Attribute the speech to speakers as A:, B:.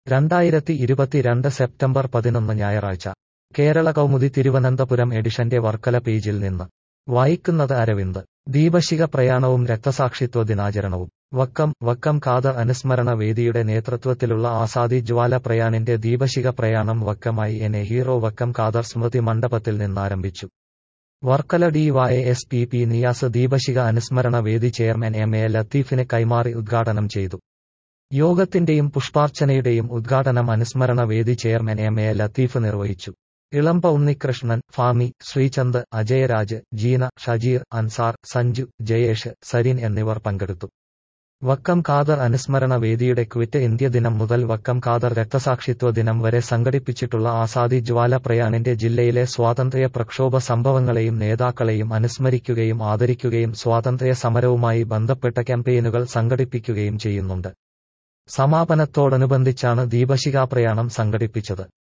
A: രണ്ടായിരത്തി ഇരുപത്തിരണ്ട് സെപ്റ്റംബർ പതിനൊന്ന് ഞായറാഴ്ച കേരള കൗമുദി തിരുവനന്തപുരം എഡിഷന്റെ വർക്കല പേജിൽ നിന്ന് വായിക്കുന്നത് അരവിന്ദ് ദീപശിഖ പ്രയാണവും രക്തസാക്ഷിത്വ ദിനാചരണവും വക്കം വക്കം ഖാദർ അനുസ്മരണ വേദിയുടെ നേതൃത്വത്തിലുള്ള ആസാദി ജ്വാല പ്രയാണിന്റെ ദീപശിഖ പ്രയാണം വക്കമായി N A hero Vakkom Khader സ്മൃതി മണ്ഡപത്തിൽ നിന്നാരംഭിച്ചു Varkala D Y S P P Niyas ദീപശിഖ അനുസ്മരണ വേദി ചെയർമാൻ എം എ ലത്തീഫിന് കൈമാറി ഉദ്ഘാടനം ചെയ്തു യോഗത്തിന്റെയും പുഷ്പാർച്ചനയുടെയും ഉദ്ഘാടനം അനുസ്മരണ വേദി ചെയർമാൻ എം എ ലത്തീഫ് നിർവഹിച്ചു ഇളമ്പ ഉണ്ണികൃഷ്ണൻ ഫാമി ശ്രീചന്ദ് അജയരാജ് ജീന ഷജീർ അൻസാർ സഞ്ജു ജയേഷ് സരിൻ എന്നിവർ പങ്കെടുത്തു വക്കം ഖാദർ അനുസ്മരണ വേദിയുടെ ക്വിറ്റ് ഇന്ത്യ ദിനം മുതൽ വക്കം ഖാദർ രക്തസാക്ഷിത്വ ദിനം വരെ സംഘടിപ്പിച്ചിട്ടുള്ള ആസാദി ജ്വാല പ്രയാണിന്റെ ജില്ലയിലെ സ്വാതന്ത്ര്യ പ്രക്ഷോഭ സംഭവങ്ങളെയും നേതാക്കളെയും അനുസ്മരിക്കുകയും ആദരിക്കുകയും സ്വാതന്ത്ര്യ സമരവുമായി ബന്ധപ്പെട്ട ക്യാമ്പയിനുകൾ സംഘടിപ്പിക്കുകയും ചെയ്യുന്നുണ്ട് സമാപനത്തോടനുബന്ധിച്ചാണ് ദീപശിഖാ പ്രയാണം സംഘടിപ്പിച്ചത്